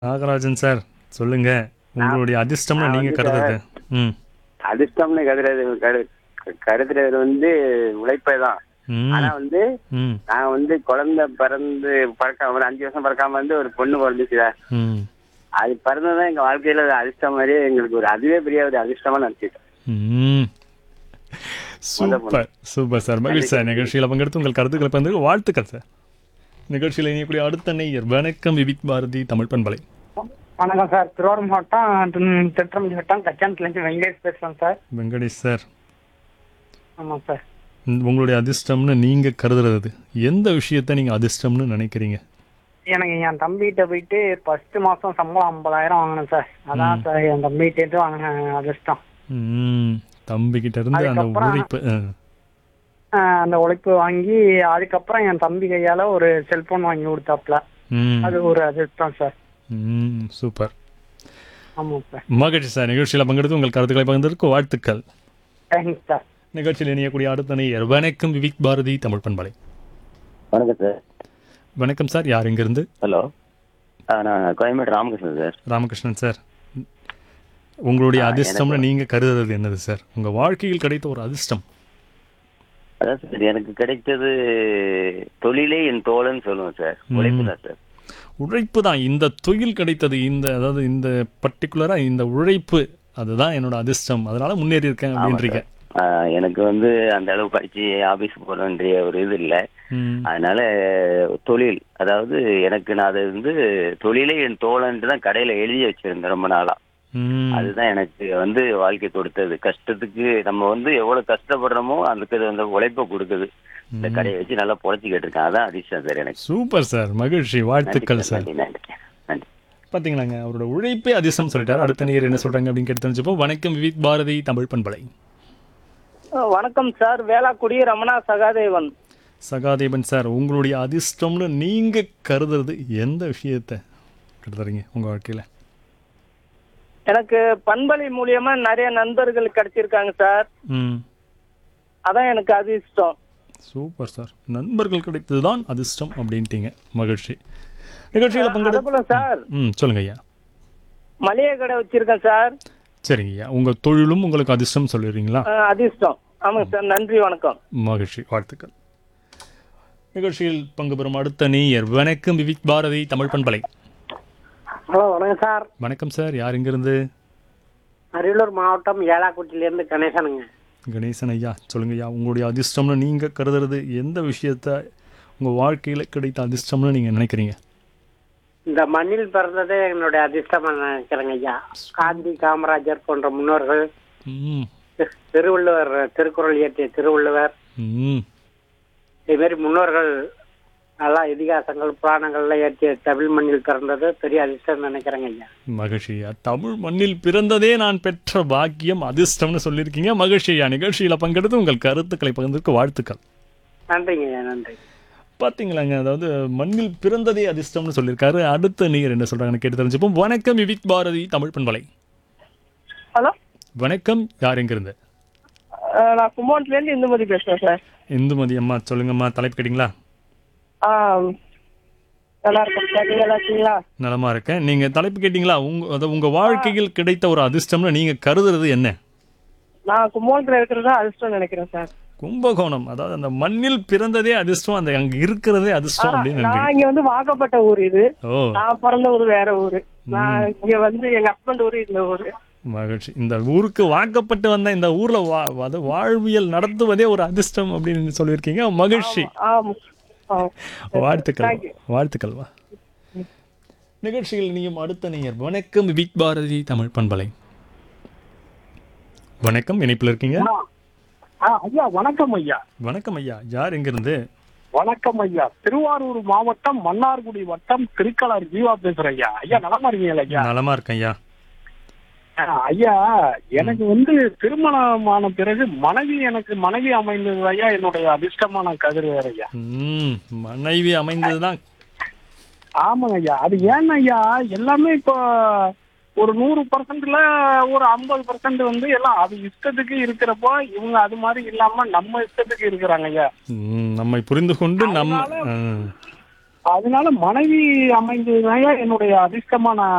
Nagarajan sir சொல்லுங்க உங்களுடைய அதிர்ஷ்டம்னு நான் நீங்க வந்து கருதுறது ம் அதிர்ஷ்டம்னு கருதுறது கரு கருதுறது வந்து உழைப்பே தான் ம் ஆனா வந்து ம் நான் வந்து குழந்தை பிறந்து பிறக்காம ஒரு அஞ்சு வருஷம் பிறக்காம வந்து ஒரு பொண்ணு பிறந்துச்சு சார் ம் அது பிறந்ததான் எங்க வாழ்க்கையில ஒரு அதிர்ஷ்டம் மாதிரியே எங்களுக்கு ஒரு அதுவே பெரிய ஒரு அதிர்ஷ்டமா நினைச்சிட்டேன் ம் சூப்பர் சூப்பர் சார் மகிழ்ச்சி சார் நிகழ்ச்சியில் பங்கெடுத்து உங்கள் கருத்துக்களை பகிர்ந்து வாழ்த்துக்கள் சார் நிகழ்ச்சியில் இணையக்கூடிய அடுத்த நேயர் வணக்கம் விவிக் பாரதி தமிழ் பண்பலை வணக்கம் சார் திருவாரூர் மாவட்டம் திரு- திருச்சிராப்பள்ளி வட்டம் கச்சான்லேருந்து வெங்கடேஷ் பேசுகிறேன் சார் வெங்கடேஷ் சார் ஆமாம் சார் ம், உங்களுடைய அதிர்ஷ்டம்னு நீங்க கருதுறது எந்த விஷயத்தை நீங்க அதிர்ஷ்டம்னு நினைக்கிறீங்க எனக்கு என் தம்பிகிட்ட போயிட்டு ஃபர்ஸ்ட் மாதம் சம்பளம் ஐம்பதாயிரம் வாங்கினேன் சார் அதான் சார் என் தம்பிகிட்ட வாங்கின அதிர்ஷ்டம் ம் தம்பி கிட்ட இருந்து அந்த அதுக்கப்புறம் உழைப்பு ஆ. ஆஹ் அந்த உழைப்பு வாங்கி அதுக்கப்புறம் என் தம்பி கையால் ஒரு செல்போன் வாங்கி கொடுத்தாப்புல ம் அது ஒரு அதிர்ஷ்டம் சார் ம் சூப்பர் ஆமாம் சார் மகிழ்ச்சி சார் நிகழ்ச்சியில் பங்கெடுத்து உங்கள் கருத்துக்களை பகிர்ந்ததற்கு வாழ்த்துக்கள் தேங்க்ஸ் சார் நிகழ்ச்சியில் இணையக்கூடிய அடுத்த நேயர் வணக்கம் விவிக் பாரதி தமிழ் பண்பலை வணக்கம் சார் வணக்கம் சார் யார் இங்கிருந்து ஹலோ ஆ, நான் கோயம்பேடு ராமகிருஷ்ணன் சார் ராமகிருஷ்ணன் சார் உங்களுடைய ஆ, அதிர்ஷ்டம்னு நீங்க கருதுறது என்னது சார் உங்க வாழ்க்கையில் கிடைத்த ஒரு அதிர்ஷ்டம் அதான் சார் எனக்கு கிடைத்தது தொழிலே என் தோழன்னு சொல்லுவேன் சார் உழைப்பு தான் சார் உழைப்பு தான் இந்த தொழில் கிடைத்தது இந்த அதாவது இந்த பர்டிகுலரா இந்த உழைப்பு அதுதான் என்னோட அதிர்ஷ்டம் அதனால முன்னேறி இருக்கேன் அப்படின்றீங்க ஆ, எனக்கு வந்து அந்த அளவு படிச்சு ஆபீஸ் போறேன்ற ஒரு இது இல்லை ம், அதனால தொழில் அதாவது எனக்கு நான் அது வந்து தொழிலே என் தோழன்ட்டு தான் கடையில எழுதி வச்சிருந்தேன் ரொம்ப நாளா ம், அதுதான் எனக்கு வந்து வாழ்க்கை கொடுத்தது கஷ்டத்துக்கு நம்ம வந்து எவ்வளவு கஷ்டப்படுறோமோ அதுக்கு அது வந்து உழைப்பை கொடுக்குது இந்த கடையை வச்சு நல்லா பொழைச்சிக்கிட்டு இருக்கேன் அதான் அதிர்ஷ்டம் சார் எனக்கு சூப்பர் சார் மகிழ்ச்சி வாழ்த்துக்கள் சார் நன்றி நன்றி நன்றி பாத்தீங்களாங்க அவரோட உழைப்பே அதிர்ஷ்டம் சொல்லிட்டார் அடுத்த நேயர் என்ன சொல்றாங்க அப்படின்னு கேட்டு தெரிஞ்சப்போ வணக்கம் விவிக் பாரதி தமிழ் பண்பலை வணக்கம் சார் வேளாக்குடி ரமணா சகாதேவன் சகாதேவன் சார் உங்களுடைய அதிர்ஷ்டம்னு நீங்க கருதுறது எந்த விஷயத்தை கருதுறீங்க உங்க வாழ்க்கையில எனக்கு பண்பலை மூலியமா நிறைய நண்பர்கள் கிடைச்சிருக்காங்க சார் ம் அதான் எனக்கு அதிர்ஷ்டம் சூப்பர் சார் நண்பர்கள் கிடைத்ததுதான் அதிர்ஷ்டம் அப்படின்ட்டீங்க மகிழ்ச்சி நிகழ்ச்சியில் அதே பங்கெடுத்து போல சார் ம் சொல்லுங்க ஐயா மளிகை கடை வச்சிருக்கேன் சார் சரிங்க ஐயா உங்க தொழிலும் உங்களுக்கு அதிர்ஷ்டம் சொல்லிடுறீங்களா அஹ், அதிர்ஷ்டம் ஆமாங்க சார் நன்றி வணக்கம் மகிழ்ச்சி வாழ்த்துக்கள் நிகழ்ச்சியில் பங்கு பெறும் அடுத்த நேயர் வணக்கம் விவிக் பாரதி தமிழ் பண்பலை ஹலோ வணக்கம் சார் வணக்கம் சார் யார் இங்கிருந்து அரியலூர் மாவட்டம் ஏலாக்குட்டிலேருந்து கணேசனுங்க கணேசன் ஐயா சொல்லுங்க ஐயா உங்களுடைய அதிர்ஷ்டம்னு நீங்க கருதுறது எந்த விஷயத்த உங்க வாழ்க்கையில கிடைத்த அதிர்ஷ்டம்னு நீங்க நினைக்கிறீங்க இந்த மண்ணில் பிறந்ததே என்னுடைய அதிர்ஷ்டமா நினைக்கிறேங்க ஐயா காந்தி காமராஜர் போன்ற முன்னோர்கள் ம் தி- திருவள்ளுவர் திருக்குறள் இயற்றிய திருவள்ளுவர் ம் இதே மாதிரி முன்னோர்கள் நல்லா இதிகாசங்கள் புராணங்கள்ல இயற்றிய தமிழ் மண்ணில் பிறந்தது பெரிய அதிர்ஷ்டம் நினைக்கிறேங்க ஐயா மகிழ்ச்சி ஐயா தமிழ் மண்ணில் பிறந்ததே நான் பெற்ற பாக்கியம் அதிர்ஷ்டம்னு சொல்லியிருக்கீங்க மகிழ்ச்சி ஐயா நிகழ்ச்சியில பங்கெடுத்து உங்கள் கருத்துக்களை பகிர்ந்ததற்கு வாழ்த்துக்கள் நன்றிங்க ஐயா நன்றி பாத்தீங்களாங்க அதாவது மண்ணில் பிறந்ததே அதிர்ஷ்டம்னு சொல்லியிருக்காரு அடுத்த நீர் என்ன சொல்றாங்கன்னு கேட்டு தெரிஞ்சுப்போம் வணக்கம் விவிக் பாரதி தமிழ் பண்பலை ஹலோ வணக்கம் யார் எங்கிருந்து நான் கும்போண்ட்ல இருந்து இந்துமதி பேசுறேன் சார் இந்துமதி அம்மா சொல்லுங்கம்மா தலைப்பு கேட்டிங்களா நல்லா இருக்கும் சார் நீங்க நல்லா இருக்கீங்களா நலமா இருக்கேன் நீங்க தலைப்பு கேட்டிங்களா உங்க அதாவது உங்க வாழ்க்கையில் கிடைத்த ஒரு அதிர்ஷ்டம்னு நீங்க கருதுறது என்ன நான் கும்போண்ட்ல இருக்கிறதா அதிர்ஷ்டம் நினைக்கிறேன் சார் கும்பகோணம் அதாவது அந்த மண்ணில் பிறந்ததே அதிர்ஷ்டம் அந்த அங்க இருக்கிறதே அதிர்ஷ்டம் அப்படின்னு நான் நினைக்கிறேன் இங்க வந்து வாக்கப்பட்ட ஊர் இது ஓ நான் பிறந்த ஊர் வேற ஊரு நான் இங்க வந்து எங்க ஹஸ்பண்ட் ஊரு இந்த ஊரு மகிழ்ச்சி இந்த ஊருக்கு வாக்கப்பட்டு வந்த இந்த ஊர்ல வா அது வாழ்வியல் நடத்துவதே ஒரு அதிர்ஷ்டம் அப்படின்னு சொல்லியிருக்கீங்க மகிழ்ச்சி ஆமா ஆ. வாழ்த்துக்கள் Thank you. வாழ்த்துக்கள் வா நிகழ்ச்சியில் நீயும் அடுத்த நேயர் வணக்கம் விக் பாரதி தமிழ் பண்பலை வணக்கம் இணைப்பில் இருக்கீங்க ஐயா வணக்கம் ஐயா வணக்கம் ஐயா யார் எங்கிருந்து வணக்கம் ஐயா திருவாரூர் மாவட்டம் மன்னார்குடி வட்டம் திருக்கலர் ஜீவா பேசுறேன் ஐயா ஐயா நலமா இருக்கீங்களா ஐயா நலமா இருக்கேன் ஐயா ஆ, ஐயா எனக்கு வந்து திருமணமான பிறகு மனைவி எனக்கு மனைவி அமைந்தது ஐயா என்னுடைய அதிர்ஷ்டமான கதிர் ஐயா ம் மனைவி அமைந்ததுதான் ஆமாங்க ஐயா அது ஏன் ஐயா எல்லாமே இப்போ ஒரு நூறு பர்சன்ட்ல ஒரு ஐம்பது பர்சன்ட் வந்து எல்லாம் அது இஷ்டத்துக்கு இருக்கிறப்போ இவங்க அது மாதிரி இல்லாம நம்ம இஷ்டத்துக்கு இருக்கிறாங்க ஐயா ம், நம்மை புரிந்து கொண்டு நம்ம அதனால- ம். அதனால மனைவி அமைந்தது ஐயா என்னுடைய அதிர்ஷ்டமான